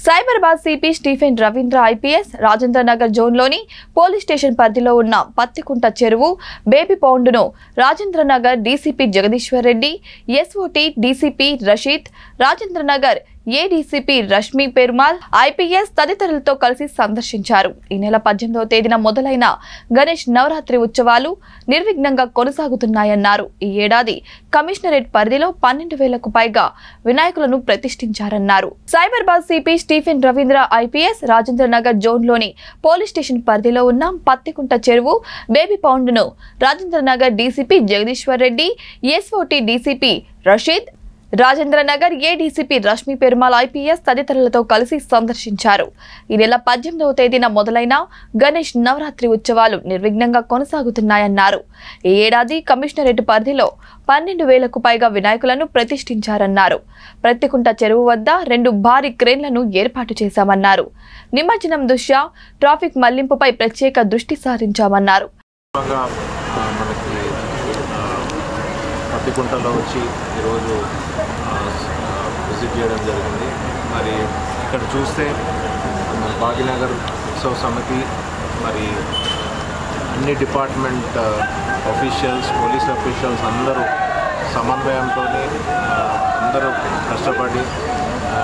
Cyberabad CP Stephen Ravindra IPS Rajendra Nagar జోన్లోని police station పరిధిలో ఉన్న పత్తికుంట చెరువు బేబీ పౌండ్ను Rajendra Nagar DCP Jagadishwar Reddy SOT DCP Rasheed Rajendra Nagar ADCP Rashmi Perumal IPS తదితరులతో కలిసి సందర్శించారు ఈ నెల పద్దెనిమిదవ తేదీన మొదలైన గణేష్ నవరాత్రి ఉత్సవాలు నిర్విఘ్నంగా కొనసాగుతున్నాయన్నారు ఈ ఏడాది కమిషనరేట్ పరిధిలో పన్నెండు వేలకు పైగా వినాయకులను ప్రతిష్ఠించారన్నారు సైబరాబాద్ సిపి స్టీఫెన్ రవీంద్ర ఐపీఎస్ రాజేంద్ర నగర్ జోన్లోని పోలీస్ స్టేషన్ పరిధిలో ఉన్న పత్తికుంట చెరువు బేబీ పౌండ్ను Rajendra Nagar DCP Jagadishwar Reddy SOT DCP Rasheed Rajendra Nagar ADCP Rashmi Perumal IPS తదితరులతో కలిసి సందర్శించారు ఈ నెల పద్దెనిమిదవ తేదీన మొదలైన గణేష్ నవరాత్రి ఉత్సవాలు నిర్విఘ్నంగా కొనసాగుతున్నాయన్నారు ఈ ఏడాది కమిషనరేట్ పరిధిలో పన్నెండు వేలకు పైగా వినాయకులను ప్రతిష్ఠించారన్నారు ప్రతికుంట చెరువు వద్ద రెండు భారీ క్రేన్లను ఏర్పాటు చేశామన్నారు నిమజ్జనం దృష్ట్యా ట్రాఫిక్ మళ్లింపుపై ప్రత్యేక దృష్టి సారించామన్నారు బాగా ఆ, మనకి ఆ, పత్తికుంటలో వచ్చి ఈరోజు ఆ, ఆ, విజిట్ చేయడం జరిగింది మరి ఇక్కడ చూస్తే మన భాగ్యనగర్ ఉత్సవ సమితి మరి అన్ని డిపార్ట్మెంట్ ఆఫీషియల్స్ పోలీస్ ఆఫీషియల్స్ అందరూ సమన్వయంతో అందరూ కష్టపడి ఆ,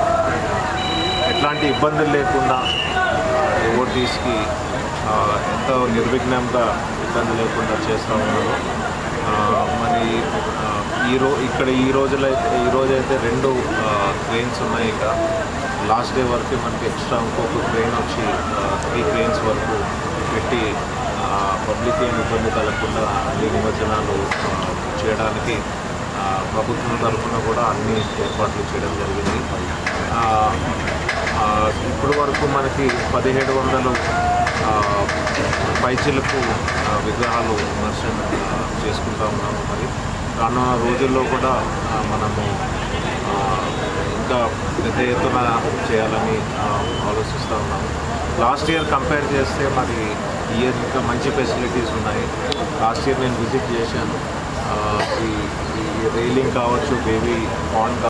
ఎట్లాంటి ఇబ్బందులు లేకుండా డివోటీస్కి ఎంతో నిర్విఘ్నంగా ఇబ్బంది లేకుండా చేస్తూ ఉన్నారు ఆ, మరి ఆ, ఈ రో ఇక్కడ ఈ రోజులో అయితే ఈ రోజు అయితే రెండు ట్రైన్స్ ఉన్నాయి ఇక లాస్ట్ డే వరకు మనకి ఎక్స్ట్రా ఇంకొక ట్రైన్ వచ్చి త్రీ ట్రైన్స్ వరకు పెట్టి పబ్లిక్ ఏం ఇబ్బంది కలగకుండా అన్ని నిమజ్జనాలు ఆ, చేయడానికి ఆ, ప్రభుత్వం తరఫున కూడా అన్ని ఏర్పాట్లు చేయడం జరిగింది ఆ, ఆ, ఇప్పుడు వరకు మనకి పదిహేడు వందలు ఆ, పైచిలకు ఆ, విగ్రహాలు విమర్శన ఆ, చేసుకుంటా ఉన్నాము మరి రానున్న రోజుల్లో కూడా ఆ, మనము ఆ, ఇంకా పెద్ద ఎత్తున చేయాలని ఆ, ఆలోచిస్తూ ఉన్నాము లాస్ట్ ఇయర్ కంపేర్ చేస్తే మరి ఈ ఇయర్ ఇంకా మంచి ఫెసిలిటీస్ ఉన్నాయి లాస్ట్ ఇయర్ నేను విజిట్ చేశాను ఆ, ఈ ఈ రైలింగ్ కావచ్చు బేబీ పాండ్